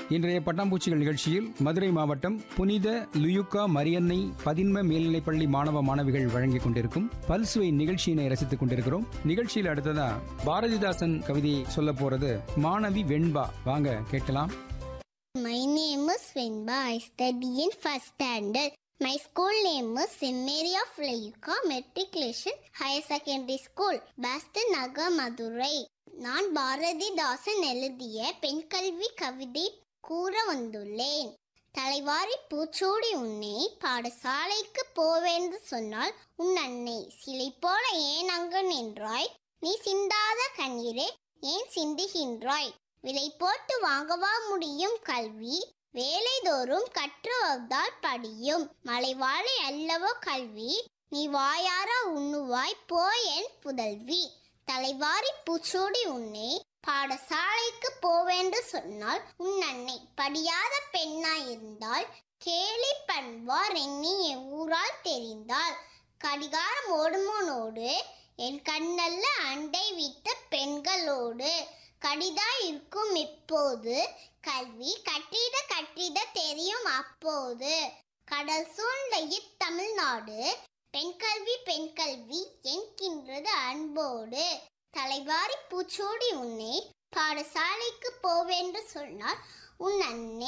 இன்றைய பட்டாம்பூச்சிகள் நிகழ்ச்சியில் மதுரை மாவட்டம் புனித லுயுக்கா மரியன்னை பதின்ம மேல்நிலைப்பள்ளி மாணவ மாணவிகள் வழங்கிக் கொண்டிருக்கும் பல்சுவை நிகழ்ச்சியினை ரசித்துக் கொண்டிருக்கிறோம் நிகழ்ச்சியில் அடுத்ததா பாரதிதாசன் கவிதையை சொல்ல போறது மாணவி வெண்பா வாங்க கேட்கலாம் My name is Vinba. I study in first standard. My school name is St. Mary of Layuka Matriculation Higher Secondary School, Baston Nagar, Madurai. நான் பாரதிதாசன் எழுதிய பெண் கல்வி கவிதை கூற வந்துள்ளேன் தலைவாரி பூச்சூடி உன்னை பாடசாலைக்கு போவென்று சொன்னால் உன் அன்னை சிலை போல ஏன் அங்கு நின்றாய் நீ சிந்தாத கண்ணீரே ஏன் சிந்துகின்றாய் விலை போட்டு வாங்கவா முடியும் கல்வி வேலைதோறும் கற்றுவதால் படியும் மலைவாழை அல்லவோ கல்வி நீ வாயார உண்ணுவாய் போய் என் புதல்வி தலைவாரி பூச்சூடி உன்னை பாடசாலைக்கு போவென்று சொன்னால் உன் அன்னை படியாத பெண்ணாயிருந்தால் கேலி பண்பார் எண்ணி என் ஊரால் தெரிந்தால் கடிகாரம் ஓடுமோனோடு என் கண்ணல்ல அண்டை விட்ட பெண்களோடு கடிதா இருக்கும் இப்போது கல்வி கட்டிட கட்டிட தெரியும் அப்போது கடல் சூழ்ந்த இத்தமிழ்நாடு பெண் கல்வி பெண் கல்வி என்கின்றது அன்போடு தலைவாரி பூச்சோடி உன்னை பாடசாலைக்கு போவென்று சொன்னால் உன் அன்னை